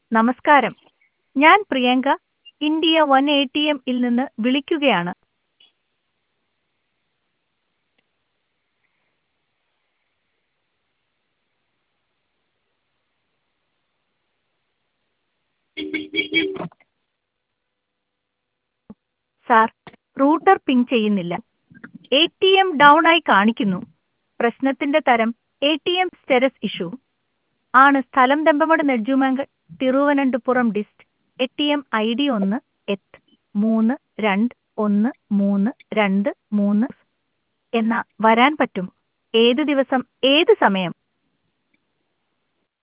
നമസ്കാരം ഞാൻ Priyanka India one A T M ഇൽ നിന്ന് വിളിക്കുകയാണ് സാർ റൂട്ടർ പിങ് ചെയ്യുന്നില്ല എ ടി എം ഡൗൺ ആയി കാണിക്കുന്നു പ്രശ്നത്തിന്റെ തരം A T M status issue ആണ് സ്ഥലം Thembamood Nedumangad Thiruvananthapuram dist A T M I D ഒന്ന് എത്ത് മൂന്ന് രണ്ട് ഒന്ന് മൂന്ന് രണ്ട് മൂന്ന് എന്നാ വരാൻ പറ്റും ഏത് ദിവസം ഏത് സമയം